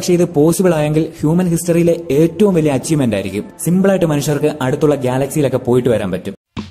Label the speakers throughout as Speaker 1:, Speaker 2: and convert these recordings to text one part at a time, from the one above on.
Speaker 1: പക്ഷേ ഇത് പോസിബിൾ ആയെങ്കിൽ ഹ്യൂമൻ ഹിസ്റ്ററിയിലെ ഏറ്റവും വലിയ അച്ചീവ്മെന്റ് ആയിരിക്കും സിമ്പിളായിട്ട് മനുഷ്യർക്ക് അടുത്തുള്ള ഗാലക്സിയിലൊക്കെ പോയിട്ട് വരാൻ പറ്റും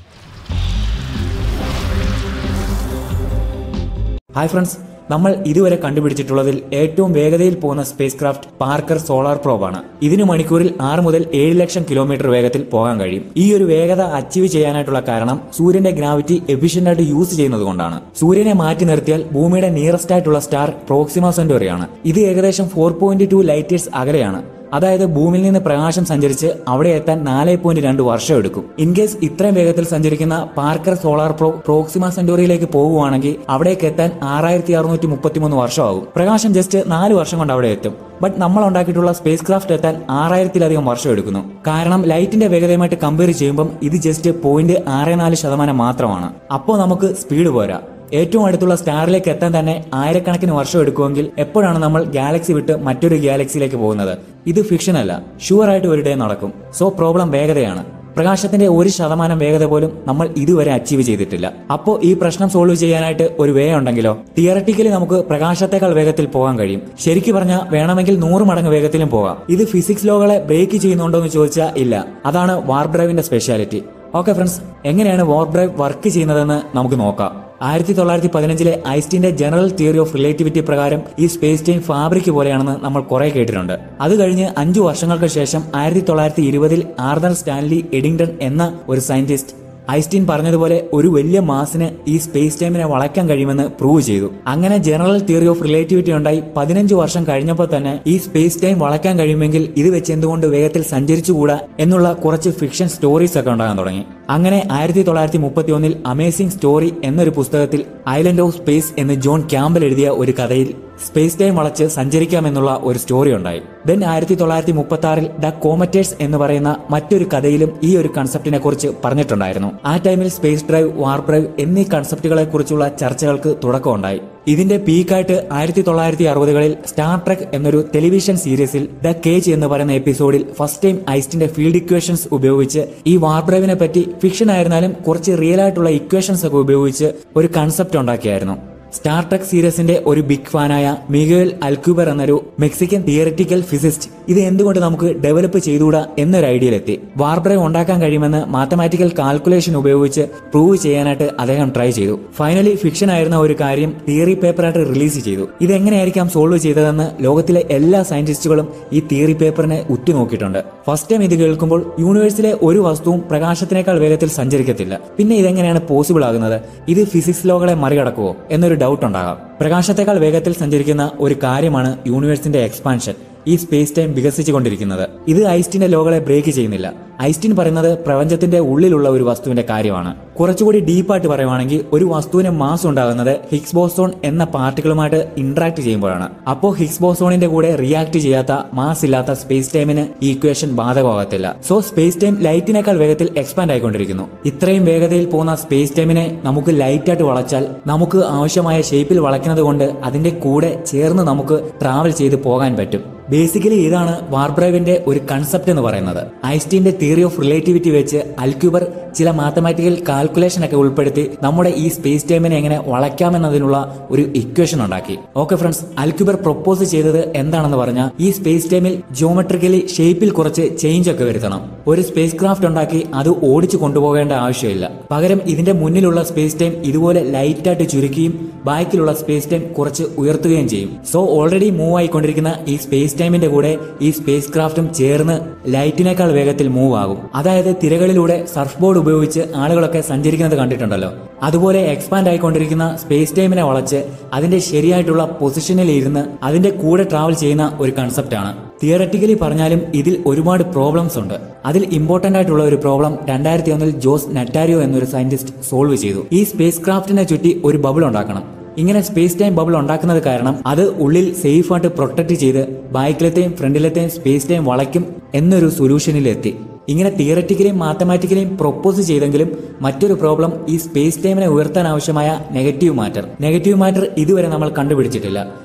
Speaker 1: ഹായ് ഫ്രണ്ട്സ് നമ്മൾ ഇതുവരെ കണ്ടുപിടിച്ചിട്ടുള്ളതിൽ ഏറ്റവും വേഗതയിൽ പോകുന്ന spacecraft Parker solar probe ആണ് ഇതിന് മണിക്കൂറിൽ ആറ് മുതൽ ഏഴ് ലക്ഷം കിലോമീറ്റർ വേഗത്തിൽ പോകാൻ കഴിയും ഈ ഒരു വേഗത അച്ചീവ് ചെയ്യാനായിട്ടുള്ള കാരണം സൂര്യന്റെ ഗ്രാവിറ്റി എഫിഷ്യന്റ് ആയിട്ട് യൂസ് ചെയ്യുന്നത് കൊണ്ടാണ് സൂര്യനെ മാറ്റി നിർത്തിയാൽ ഭൂമിയുടെ നിയറസ്റ്റ് ആയിട്ടുള്ള സ്റ്റാർ പ്രോക്സിമ സെന്റോറിയാണ് ഇത് ഏകദേശം ഫോർ പോയിന്റ് ടു ലൈറ്റേഴ്സ് അകലെയാണ് അതായത് ഭൂമിയിൽ നിന്ന് പ്രകാശം സഞ്ചരിച്ച് അവിടെ എത്താൻ നാല് പോയിന്റ് രണ്ട് വർഷം എടുക്കും ഇൻ കേസ് ഇത്രയും വേഗത്തിൽ സഞ്ചരിക്കുന്ന പാർക്കർ സോളാർ പ്രോ പ്രോക്സിമ സെന്റോറിയിലേക്ക് പോകുവാണെങ്കിൽ അവിടേക്ക് എത്താൻ ആറായിരത്തി അറുന്നൂറ്റി മുപ്പത്തിമൂന്ന് വർഷമാകും പ്രകാശം ജസ്റ്റ് നാല് വർഷം കൊണ്ട് അവിടെ എത്തും ബട്ട് നമ്മൾ ഉണ്ടാക്കിയിട്ടുള്ള സ്പേസ് ക്രാഫ്റ്റ് എത്താൻ ആറായിരത്തിലധികം വർഷം എടുക്കുന്നു കാരണം ലൈറ്റിന്റെ വേഗതയുമായിട്ട് കമ്പയർ ചെയ്യുമ്പം ഇത് ജസ്റ്റ് പോയിന്റ് ആറ് നാല് ശതമാനം മാത്രമാണ് അപ്പോൾ നമുക്ക് സ്പീഡ് പോരാ ഏറ്റവും അടുത്തുള്ള സ്റ്റാറിലേക്ക് എത്താൻ തന്നെ ആയിരക്കണക്കിന് വർഷം എടുക്കുമെങ്കിൽ എപ്പോഴാണ് നമ്മൾ ഗാലക്സി വിട്ട് മറ്റൊരു ഗാലക്സിയിലേക്ക് പോകുന്നത് ഇത് ഫിക്ഷൻ അല്ല ഷുവർ ആയിട്ട് ഒരു ഡേ നടക്കും സോ പ്രോബ്ലം വേഗതയാണ് പ്രകാശത്തിന്റെ ഒരു ശതമാനം വേഗത പോലും നമ്മൾ ഇതുവരെ അച്ചീവ് ചെയ്തിട്ടില്ല അപ്പോൾ ഈ പ്രശ്നം സോൾവ് ചെയ്യാനായിട്ട് ഒരു വേ ഉണ്ടെങ്കിലോ തിയറട്ടിക്കലി നമുക്ക് പ്രകാശത്തെക്കാൾ വേഗത്തിൽ പോകാൻ കഴിയും ശരിക്കു പറഞ്ഞാൽ വേണമെങ്കിൽ നൂറ് മടങ്ങ് വേഗത്തിലും പോകാം ഇത് ഫിസിക്സ് ലോകളെ ബ്രേക്ക് ചെയ്യുന്നുണ്ടോ എന്ന് ചോദിച്ചാൽ ഇല്ല അതാണ് വാർപ്പ് ഡ്രൈവിന്റെ സ്പെഷ്യാലിറ്റി ഓക്കെ ഫ്രണ്ട്സ് എങ്ങനെയാണ് വാർപ്പ് ഡ്രൈവ് വർക്ക് ചെയ്യുന്നതെന്ന് നമുക്ക് നോക്കാം ആയിരത്തി തൊള്ളായിരത്തി പതിനഞ്ചിലെ ഐസ്റ്റിന്റെ ജനറൽ തിയറി ഓഫ് റിലേറ്റിവിറ്റി പ്രകാരം ഈ സ്പേസ് ടൈം ഫാബ്രിക് പോലെയാണെന്ന് നമ്മൾ കുറെ കേട്ടിട്ടുണ്ട് അത് കഴിഞ്ഞ് അഞ്ചു വർഷങ്ങൾക്ക് ശേഷം ആയിരത്തി തൊള്ളായിരത്തി ഇരുപതിൽ ആർദർ സ്റ്റാൻലി എഡിങ്ടൺ എന്ന ഒരു സയന്റിസ്റ്റ് ഐസ്റ്റീൻ പറഞ്ഞതുപോലെ ഒരു വലിയ മാസിന് ഈ സ്പേസ് ടൈമിനെ വളയ്ക്കാൻ കഴിയുമെന്ന് പ്രൂവ് ചെയ്തു അങ്ങനെ ജനറൽ തിയറി ഓഫ് റിലേറ്റിവിറ്റി ഉണ്ടായി പതിനഞ്ച് വർഷം കഴിഞ്ഞപ്പോൾ തന്നെ ഈ സ്പേസ് ടൈം വളയ്ക്കാൻ കഴിയുമെങ്കിൽ ഇത് വെച്ച് എന്തുകൊണ്ട് വേഗത്തിൽ സഞ്ചരിച്ചുകൂടാ എന്നുള്ള കുറച്ച് ഫിക്ഷൻ സ്റ്റോറീസ് ഒക്കെ ഉണ്ടാകാൻ തുടങ്ങി അങ്ങനെ ആയിരത്തി തൊള്ളായിരത്തി മുപ്പത്തി ഒന്നിൽ അമേസിംഗ് സ്റ്റോറി എന്നൊരു പുസ്തകത്തിൽ ഐലൻഡ് ഓഫ് സ്പേസ് എന്ന് ജോൺ ക്യാമ്പൽ എഴുതിയ ഒരു കഥയിൽ സ്പേസ് ടൈം വളച്ച് സഞ്ചരിക്കാമെന്നുള്ള ഒരു സ്റ്റോറി ഉണ്ടായി ദെൻ ആയിരത്തി തൊള്ളായിരത്തി മുപ്പത്തി ആറിൽ ദ കോമറ്റേഴ്സ് എന്ന് പറയുന്ന മറ്റൊരു കഥയിലും ഈ ഒരു കൺസെപ്റ്റിനെ കുറിച്ച് പറഞ്ഞിട്ടുണ്ടായിരുന്നു ആ ടൈമിൽ സ്പേസ് ഡ്രൈവ് വാർപ്പ് ഡ്രൈവ് എന്നീ കൺസെപ്റ്റുകളെ കുറിച്ചുള്ള ചർച്ചകൾക്ക് തുടക്കമുണ്ടായി ഇതിന്റെ പീക്കായിട്ട് ആയിരത്തി തൊള്ളായിരത്തി അറുപതുകളിൽ സ്റ്റാർ ട്രെക്ക് എന്നൊരു ടെലിവിഷൻ സീരീസിൽ ദ കേജ് എന്ന് പറയുന്ന എപ്പിസോഡിൽ ഫസ്റ്റ് ടൈം ഐസ്റ്റിന്റെ ഫീൽഡ് ഇക്വേഷൻസ് ഉപയോഗിച്ച് ഈ വാർപ്പ് ഡ്രൈവിനെ പറ്റി ഫിക്ഷൻ ആയിരുന്നാലും കുറച്ച് റിയൽ ആയിട്ടുള്ള ഇക്വേഷൻസ് ഒക്കെ ഉപയോഗിച്ച് ഒരു കൺസെപ്റ്റ് ഉണ്ടാക്കിയായിരുന്നു സ്റ്റാർ ട്രെക്ക് സീരീസിന്റെ ഒരു ബിഗ് ഫാനായ മിഗുവൽ അൽക്യൂബർ എന്നൊരു മെക്സിക്കൻ തിയററ്റിക്കൽ ഫിസിസ്റ്റ് ഇത് എന്തുകൊണ്ട് നമുക്ക് ഡെവലപ്പ് ചെയ്തുകൂടാ എന്നൊരു ഐഡിയയിലെത്തി വാർബ്രൈവ് ഉണ്ടാക്കാൻ കഴിയുമെന്ന് മാത്തമാറ്റിക്കൽ കാൽക്കുലേഷൻ ഉപയോഗിച്ച് പ്രൂവ് ചെയ്യാനായിട്ട് അദ്ദേഹം ട്രൈ ചെയ്തു ഫൈനലി ഫിക്ഷൻ ആയിരുന്ന ഒരു കാര്യം തിയറി പേപ്പറായിട്ട് റിലീസ് ചെയ്തു ഇതെങ്ങനെയായിരിക്കാം സോൾവ് ചെയ്തതെന്ന് ലോകത്തിലെ എല്ലാ സയന്റിസ്റ്റുകളും ഈ തിയറി പേപ്പറിനെ ഉറ്റുനോക്കിയിട്ടുണ്ട് ഫസ്റ്റ് ടൈം ഇത് കേൾക്കുമ്പോൾ യൂണിവേഴ്സിലെ ഒരു വസ്തുവും പ്രകാശത്തിനേക്കാൾ വേഗത്തിൽ സഞ്ചരിക്കത്തില്ല പിന്നെ ഇതെങ്ങനെയാണ് പോസിബിൾ ആകുന്നത് ഇത് ഫിസിക്സ് ലോകളെ മറികടക്കുമോ എന്നൊരു ഡൗട്ട് ഉണ്ടാകാം പ്രകാശത്തെക്കാൾ വേഗത്തിൽ സഞ്ചരിക്കുന്ന ഒരു കാര്യമാണ് യൂണിവേഴ്സിന്റെ എക്സ്പാൻഷൻ ഈ സ്പേസ് ടൈം വികസിച്ചുകൊണ്ടിരിക്കുന്നത് ഇത് ഐസ്റ്റിന്റെ ലോകളെ ബ്രേക്ക് ചെയ്യുന്നില്ല ഐസ്റ്റിൻ പറയുന്നത് പ്രപഞ്ചത്തിന്റെ ഉള്ളിലുള്ള ഒരു വസ്തുവിന്റെ കാര്യമാണ് കുറച്ചുകൂടി ഡീപ്പായിട്ട് പറയുവാണെങ്കിൽ ഒരു വസ്തുവിന് മാസ് ഉണ്ടാകുന്നത് ഹിഗ്സ് ബോസോൺ എന്ന പാർട്ടികളുമായിട്ട് ഇന്ററാക്ട് ചെയ്യുമ്പോഴാണ് അപ്പോൾ ഹിഗ്സ് ബോസോണിന്റെ കൂടെ റിയാക്ട് ചെയ്യാത്ത മാസ് ഇല്ലാത്ത സ്പേസ് ടൈമിന് ഈ ഇക്വേഷൻ ബാധകമാകത്തില്ല സോ സ്പേസ് ടൈം ലൈറ്റിനേക്കാൾ വേഗത്തിൽ എക്സ്പാൻഡ് ആയിക്കൊണ്ടിരിക്കുന്നു ഇത്രയും വേഗതയിൽ പോകുന്ന സ്പേസ് ടൈമിനെ നമുക്ക് ലൈറ്റായിട്ട് വളച്ചാൽ നമുക്ക് ആവശ്യമായ ഷേപ്പിൽ വളയ്ക്കുന്നത് കൊണ്ട് അതിന്റെ കൂടെ ചേർന്ന് നമുക്ക് ട്രാവൽ ചെയ്ത് പോകാൻ പറ്റും ബേസിക്കലി ഇതാണ് വാർബ്രൈവിന്റെ ഒരു കൺസെപ്റ്റ് എന്ന് പറയുന്നത് ഐസ്റ്റീന്റെ തിയറി ഓഫ് റിലേറ്റിവിറ്റി വെച്ച് അൽക്യൂബർ ചില മാത്തമാറ്റിക്കൽ കാൽക്കുലേഷൻ ഒക്കെ ഉൾപ്പെടുത്തി നമ്മുടെ ഈ സ്പേസ് ടൈമിനെ എങ്ങനെ വളയ്ക്കാമെന്നതിനുള്ള ഒരു ഇക്വേഷൻ ഉണ്ടാക്കി ഓക്കെ ഫ്രണ്ട്സ് അൽക്യൂബർ പ്രൊപ്പോസ് ചെയ്തത് എന്താണെന്ന് പറഞ്ഞാൽ ഈ സ്പേസ് ടൈമിൽ ജിയോമെട്രിക്കലി ഷേപ്പിൽ കുറച്ച് ചേഞ്ച് ഒക്കെ വരുത്തണം ഒരു സ്പേസ് ക്രാഫ്റ്റ് ഉണ്ടാക്കി അത് ഓടിച്ചു കൊണ്ടുപോകേണ്ട ആവശ്യമില്ല പകരം ഇതിന്റെ മുന്നിലുള്ള സ്പേസ് ടൈം ഇതുപോലെ ലൈറ്റായിട്ട് ചുരുക്കുകയും ബാക്കിലുള്ള സ്പേസ് ടൈം കുറച്ച് ഉയർത്തുകയും ചെയ്യും സോ ഓൾറെഡി മൂവ് ആയിക്കൊണ്ടിരിക്കുന്ന ഈ സ്പേസ് ടൈമിന്റെ കൂടെ ഈ സ്പേസ് ക്രാഫ്റ്റും ചേർന്ന് ലൈറ്റിനേക്കാൾ വേഗത്തിൽ മൂവ് ആകും അതായത് തിരകളിലൂടെ സർഫ് ബോർഡ് ഉപയോഗിച്ച് ആളുകളൊക്കെ സഞ്ചരിക്കുന്നത് കണ്ടിട്ടുണ്ടല്ലോ അതുപോലെ എക്സ്പാൻഡ് ആയിക്കൊണ്ടിരിക്കുന്ന സ്പേസ് ടൈമിനെ വളച്ച് അതിന്റെ ശരിയായിട്ടുള്ള പൊസിഷനിൽ ഇരുന്ന് അതിന്റെ കൂടെ ട്രാവൽ ചെയ്യുന്ന ഒരു കൺസെപ്റ്റാണ് തിയററ്റിക്കലി പറഞ്ഞാലും ഇതിൽ ഒരുപാട് പ്രോബ്ലംസ് ഉണ്ട് അതിൽ ഇമ്പോർട്ടന്റ് ആയിട്ടുള്ള ഒരു പ്രോബ്ലം രണ്ടായിരത്തി ഒന്നിൽ ജോസ് നറ്റാരിയോ എന്നൊരു സയന്റിസ്റ്റ് സോൾവ് ചെയ്തു ഈ സ്പേസ് ക്രാഫ്റ്റിനെ ചുറ്റി ഒരു ബബിൾ ഉണ്ടാക്കണം ഇങ്ങനെ സ്പേസ് ടൈം ബബിൾ ഉണ്ടാക്കുന്നത് കാരണം അത് ഉള്ളിൽ സേഫ് ആയിട്ട് പ്രൊട്ടക്ട് ചെയ്ത് ബാക്കിലത്തെയും ഫ്രണ്ടിലത്തെയും സ്പേസ് ടൈം വളയ്ക്കും എന്നൊരു സൊല്യൂഷനിലെത്തി ഇങ്ങനെ തിയററ്റിക്കലിയും മാത്തമാറ്റിക്കലിയും പ്രൊപ്പോസ് ചെയ്തെങ്കിലും മറ്റൊരു പ്രോബ്ലം ഈ സ്പേസ് ടൈമിനെ ഉയർത്താൻ ആവശ്യമായ നെഗറ്റീവ് മാറ്റർ നെഗറ്റീവ് മാറ്റർ ഇതുവരെ നമ്മൾ കണ്ടുപിടിച്ചിട്ടില്ല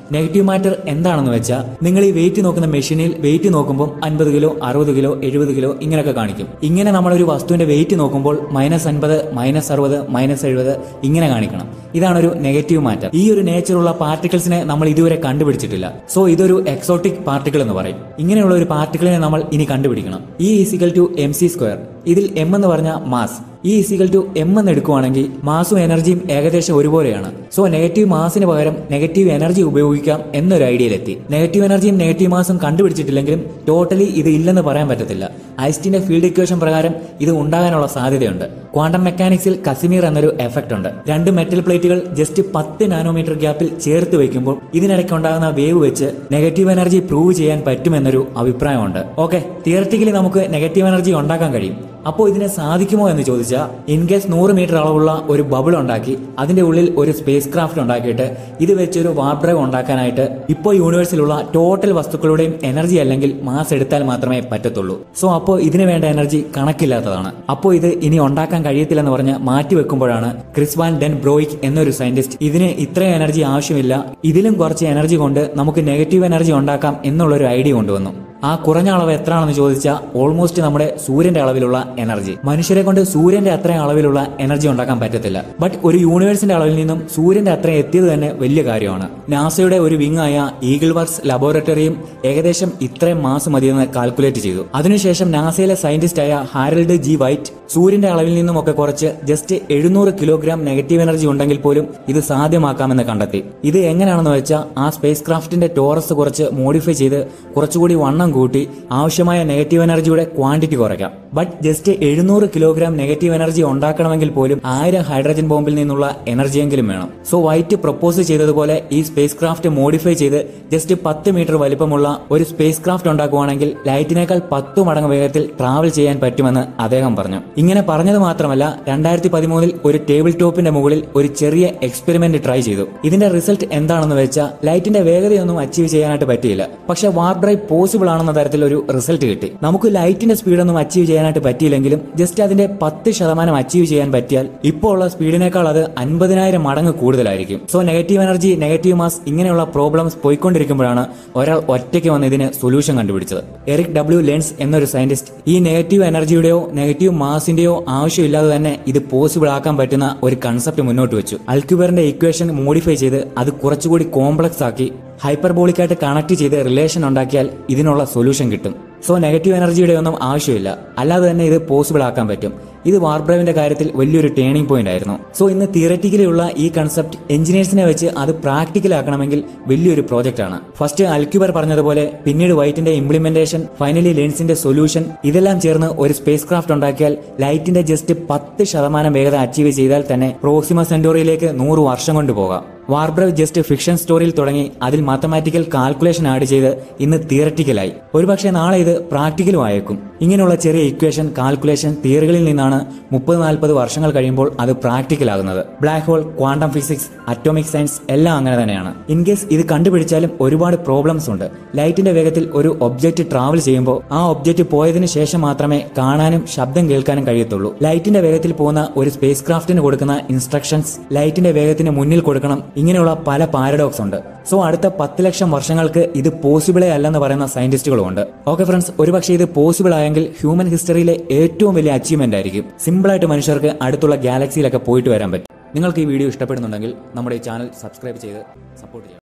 Speaker 1: നെഗറ്റീവ് മാറ്റർ എന്താണെന്ന് വെച്ചാൽ നിങ്ങൾ ഈ വെയിറ്റ് നോക്കുന്ന മെഷീനിൽ വെയിറ്റ് നോക്കുമ്പോൾ അൻപത് കിലോ അറുപത് കിലോ എഴുപത് കിലോ ഇങ്ങനെയൊക്കെ കാണിക്കും ഇങ്ങനെ നമ്മളൊരു വസ്തുവിന്റെ വെയിറ്റ് നോക്കുമ്പോൾ മൈനസ് അൻപത് മൈനസ് അറുപത് മൈനസ് എഴുപത് ഇങ്ങനെ കാണിക്കണം ഇതാണ് ഒരു നെഗറ്റീവ് മാറ്റർ ഈ ഒരു നേച്ചറുള്ള പാർട്ടിക്കിൾസിനെ നമ്മൾ ഇതുവരെ കണ്ടുപിടിച്ചിട്ടില്ല സോ ഇതൊരു എക്സോട്ടിക് പാർട്ടിക്കിൾ എന്ന് പറയും ഇങ്ങനെയുള്ള ഒരു പാർട്ടിക്കിളിനെ നമ്മൾ ഇനി കണ്ടുപിടിക്കണം ഈ E equal to M C squared ഇതിൽ എം എന്ന് പറഞ്ഞ മാസ് ഈ ഈസിക്കൽ ടു എം എന്ന് എടുക്കുവാണെങ്കിൽ മാസും എനർജിയും ഏകദേശം ഒരുപോലെയാണ് സോ നെഗറ്റീവ് മാസിന് പകരം നെഗറ്റീവ് എനർജി ഉപയോഗിക്കാം എന്നൊരു ഐഡിയയിലെത്തി നെഗറ്റീവ് എനർജിയും നെഗറ്റീവ് മാസും കണ്ടുപിടിച്ചിട്ടില്ലെങ്കിലും ടോട്ടലി ഇത് ഇല്ലെന്ന് പറയാൻ പറ്റത്തില്ല ഐസ്റ്റിന്റെ ഫീൽഡ് ഇക്വേഷൻ പ്രകാരം ഇത് ഉണ്ടാകാനുള്ള സാധ്യതയുണ്ട് ക്വാണ്ടം മെക്കാനിക്സിൽ കസിമീർ എന്നൊരു എഫക്റ്റ് ഉണ്ട് രണ്ട് മെറ്റൽ പ്ലേറ്റുകൾ ജസ്റ്റ് പത്ത് നാനോമീറ്റർ ഗ്യാപ്പിൽ ചേർത്ത് വയ്ക്കുമ്പോൾ ഇതിനിടയ്ക്ക് ഉണ്ടാകുന്ന വേവ് വെച്ച് നെഗറ്റീവ് എനർജി പ്രൂവ് ചെയ്യാൻ പറ്റുമെന്നൊരു അഭിപ്രായമുണ്ട് ഓക്കെ തിയററ്റിക്കലി നമുക്ക് നെഗറ്റീവ് എനർജി ഉണ്ടാക്കാൻ കഴിയും അപ്പോൾ ഇതിനെ സാധിക്കുമോ എന്ന് ചോദിച്ചാൽ ഇൻ കേസ് നൂറ് മീറ്റർ അളവുള്ള ഒരു ബബിൾ ഉണ്ടാക്കി അതിന്റെ ഉള്ളിൽ ഒരു സ്പേസ് ക്രാഫ്റ്റ് ഉണ്ടാക്കിയിട്ട് ഇത് വെച്ചൊരു വാർപ്പ് ഡ്രൈവ് ഉണ്ടാക്കാനായിട്ട് ഇപ്പോൾ യൂണിവേഴ്സിലുള്ള ടോട്ടൽ വസ്തുക്കളുടെയും എനർജി അല്ലെങ്കിൽ മാസ് എടുത്താൽ മാത്രമേ പറ്റത്തുള്ളൂ സോ അപ്പോൾ ഇതിന് വേണ്ട എനർജി കണക്കില്ലാത്തതാണ് അപ്പോൾ ഇത് ഇനി ഉണ്ടാക്കാൻ കഴിയത്തില്ലെന്ന് പറഞ്ഞ് മാറ്റി വെക്കുമ്പോഴാണ് ക്രിസ്വാൻ ഡെൻ ബ്രോയിക് എന്നൊരു സയന്റിസ്റ്റ് ഇതിന് ഇത്രയും എനർജി ആവശ്യമില്ല ഇതിലും കുറച്ച് എനർജി കൊണ്ട് നമുക്ക് നെഗറ്റീവ് എനർജി ഉണ്ടാക്കാം എന്നുള്ളൊരു ഐഡിയ കൊണ്ടുവന്നു ആ കുറഞ്ഞ അളവ് എത്രയാണെന്ന് ചോദിച്ചാൽ ഓൾമോസ്റ്റ് നമ്മുടെ സൂര്യന്റെ അളവിലുള്ള എനർജി മനുഷ്യരെ കൊണ്ട് സൂര്യന്റെ അത്രയും അളവിലുള്ള എനർജി ഉണ്ടാക്കാൻ പറ്റത്തില്ല ബട്ട് ഒരു യൂണിവേഴ്സിന്റെ അളവിൽ നിന്നും സൂര്യന്റെ അത്രയും എത്തിയത് തന്നെ വലിയ കാര്യമാണ് നാസയുടെ ഒരു വിങ് ആയ ഈഗിൾ വർക്സ് ലബോറട്ടറിയും ഏകദേശം ഇത്രയും മാസ് മതിയെന്ന് കാൽക്കുലേറ്റ് ചെയ്തു അതിനുശേഷം നാസയിലെ സയന്റിസ്റ്റ് ആയ ഹാരൽഡ് ജി വൈറ്റ് സൂര്യന്റെ അളവിൽ നിന്നുമൊക്കെ കുറച്ച് ജസ്റ്റ് എഴുന്നൂറ് കിലോഗ്രാം നെഗറ്റീവ് എനർജി ഉണ്ടെങ്കിൽ പോലും ഇത് സാധ്യമാക്കാമെന്ന് കണ്ടെത്തി ഇത് എങ്ങനെയാണെന്ന് വെച്ചാൽ ആ സ്പേസ് ക്രാഫ്റ്റിന്റെ ടോറസ് കുറച്ച് മോഡിഫൈ ചെയ്ത് കുറച്ചുകൂടി വണ്ണം കൂട്ടി ആവശ്യമായ നെഗറ്റീവ് എനർജിയുടെ ക്വാണ്ടിറ്റി കുറയ്ക്കാം ബട്ട് ജസ്റ്റ് എഴുന്നൂറ് കിലോഗ്രാം നെഗറ്റീവ് എനർജി ഉണ്ടാക്കണമെങ്കിൽ പോലും ആയിരം ഹൈഡ്രജൻ ബോംബിൽ നിന്നുള്ള എനർജിയെങ്കിലും വേണം സോ വൈറ്റ് പ്രപ്പോസ് ചെയ്തതുപോലെ ഈ സ്പേസ് ക്രാഫ്റ്റ് മോഡിഫൈ ചെയ്ത് ജസ്റ്റ് പത്ത് മീറ്റർ വലിപ്പമുള്ള ഒരു സ്പേസ് ക്രാഫ്റ്റ് ഉണ്ടാക്കുവാണെങ്കിൽ ലൈറ്റിനേക്കാൾ പത്തു മടങ്ങ് വേഗത്തിൽ ട്രാവൽ ചെയ്യാൻ പറ്റുമെന്ന് അദ്ദേഹം പറഞ്ഞു ഇങ്ങനെ പറഞ്ഞത് മാത്രമല്ല രണ്ടായിരത്തി പതിമൂന്നിൽ ഒരു ടേബിൾ ടോപ്പിന്റെ മുകളിൽ ഒരു ചെറിയ എക്സ്പെരിമെന്റ് ട്രൈ ചെയ്തു ഇതിന്റെ റിസൾട്ട് എന്താണെന്ന് വെച്ചാൽ ലൈറ്റിന്റെ വേഗതയൊന്നും അച്ചീവ് ചെയ്യാനായിട്ട് പറ്റിയില്ല പക്ഷെ വാർപ്പ് ഡ്രൈവ് പോസിബിൾ ആണെന്ന തരത്തിൽ ഒരു റിസൾട്ട് കിട്ടി നമുക്ക് ലൈറ്റിന്റെ സ്പീഡൊന്നും അച്ചീവ് ചെയ്യാനായിട്ട് പറ്റിയില്ലെങ്കിലും ജസ്റ്റ് അതിന്റെ പത്ത് ശതമാനം അച്ചീവ് ചെയ്യാൻ പറ്റിയാൽ ഇപ്പോൾ ഉള്ള സ്പീഡിനേക്കാൾ അത് അൻപതിനായിരം മടങ്ങ് കൂടുതലായിരിക്കും so negative energy negative mass ഇങ്ങനെയുള്ള പ്രോബ്ലംസ് പോയിക്കൊണ്ടിരിക്കുമ്പോഴാണ് ഒരാൾ ഒറ്റയ്ക്ക് വന്ന് ഇതിന് സൊല്യൂഷൻ കണ്ടുപിടിച്ചത് എറിക് ഡബ്ല്യു ലെൻസ് എന്നൊരു സയന്റിസ്റ്റ് ഈ നെഗറ്റീവ് എനർജിയുടെയോ നെഗറ്റീവ് മാസിന്റെയോ ആവശ്യമില്ലാതെ തന്നെ ഇത് പോസിബിൾ ആക്കാൻ പറ്റുന്ന ഒരു കൺസെപ്റ്റ് മുന്നോട്ട് വെച്ചു അൽക്യുബറിന്റെ ഇക്വേഷൻ മോഡിഫൈ ചെയ്ത് അത് കുറച്ചുകൂടി കോംപ്ലക്സ് ആക്കി ഹൈപ്പർബോളിക്കായിട്ട് കണക്ട് ചെയ്ത് റിലേഷൻ ഉണ്ടാക്കിയാൽ ഇതിനുള്ള സൊല്യൂഷൻ കിട്ടും സോ നെഗറ്റീവ് എനർജിയുടെ ഒന്നും ആവശ്യമില്ല അല്ലാതെ തന്നെ ഇത് പോസിബിൾ ആക്കാൻ പറ്റും ഇത് വാർബ്രൈവിന്റെ കാര്യത്തിൽ വലിയൊരു ടേണിംഗ് പോയിന്റ് ആയിരുന്നു സോ ഇന്ന് തിയററ്റിക്കലി ഉള്ള ഈ കൺസെപ്റ്റ് എഞ്ചിനീയേഴ്സിനെ വെച്ച് അത് പ്രാക്ടിക്കൽ ആക്കണമെങ്കിൽ വലിയൊരു പ്രോജക്റ്റ് ആണ് ഫസ്റ്റ് അൽക്യുബർ പറഞ്ഞതുപോലെ പിന്നീട് വൈറ്റിന്റെ ഇംപ്ലിമെന്റേഷൻ ഫൈനലി ലെൻസിന്റെ സൊല്യൂഷൻ ഇതെല്ലാം ചേർന്ന് ഒരു സ്പേസ് ക്രാഫ്റ്റ് ഉണ്ടാക്കിയാൽ ലൈറ്റിന്റെ ജസ്റ്റ് പത്ത് ശതമാനം വേഗത അച്ചീവ് ചെയ്താൽ തന്നെ പ്രോക്സിമ സെന്റോറിയിലേക്ക് നൂറ് വർഷം കൊണ്ട് പോകാം വാർബ്രവ് ജസ്റ്റ് ഫിക്ഷൻ സ്റ്റോറിയിൽ തുടങ്ങി അതിൽ മാത്തമാറ്റിക്കൽ കാൽക്കുലേഷൻ ആഡ് ചെയ്ത് ഇന്ന് തിയററ്റിക്കലായി ഒരുപക്ഷെ നാളെ ഇത് പ്രാക്ടിക്കലും ആയേക്കും ഇങ്ങനെയുള്ള ചെറിയ ഇക്വേഷൻ കാൽക്കുലേഷൻ തിയറികളിൽ നിന്നാണ് മുപ്പത് നാൽപ്പത് വർഷങ്ങൾ കഴിയുമ്പോൾ അത് പ്രാക്ടിക്കൽ ആകുന്നത് black hole quantum physics atomic science എല്ലാം അങ്ങനെ തന്നെയാണ് ഇൻ കേസ് ഇത് കണ്ടുപിടിച്ചാലും ഒരുപാട് പ്രോബ്ലംസ് ഉണ്ട് ലൈറ്റിന്റെ വേഗത്തിൽ ഒരു ഒബ്ജക്റ്റ് ട്രാവൽ ചെയ്യുമ്പോൾ ആ ഒബ്ജക്റ്റ് പോയതിനു ശേഷം മാത്രമേ കാണാനും ശബ്ദം കേൾക്കാനും കഴിയത്തുള്ളൂ ലൈറ്റിന്റെ വേഗത്തിൽ പോകുന്ന ഒരു സ്പേസ് ക്രാഫ്റ്റിന് കൊടുക്കുന്ന ഇൻസ്ട്രക്ഷൻസ് ലൈറ്റിന്റെ വേഗത്തിന് മുന്നിൽ കൊടുക്കണം ഇങ്ങനെയുള്ള പല പാരഡോക്സ് ഉണ്ട് സോ അടുത്ത പത്ത് ലക്ഷം വർഷങ്ങൾക്ക് ഇത് പോസിബിളേ അല്ലെന്ന് പറയുന്ന സയന്റിസ്റ്റുകളും ഉണ്ട് ഓക്കെ ഫ്രണ്ട്സ് ഒരുപക്ഷെ ഇത് പോസിബിൾ ആയെങ്കിൽ ഹ്യൂമൻ ഹിസ്റ്ററിയിലെ ഏറ്റവും വലിയ അച്ചീവ്മെന്റ് ആയിരിക്കും സിമ്പിളായിട്ട് മനുഷ്യർക്ക് അടുത്തുള്ള ഗാലക്സിയിലൊക്കെ പോയിട്ട് വരാൻ പറ്റും നിങ്ങൾക്ക് ഈ വീഡിയോ ഇഷ്ടപ്പെടുന്നുണ്ടെങ്കിൽ നമ്മുടെ ഈ ചാനൽ സബ്സ്ക്രൈബ് ചെയ്ത് സപ്പോർട്ട് ചെയ്യാം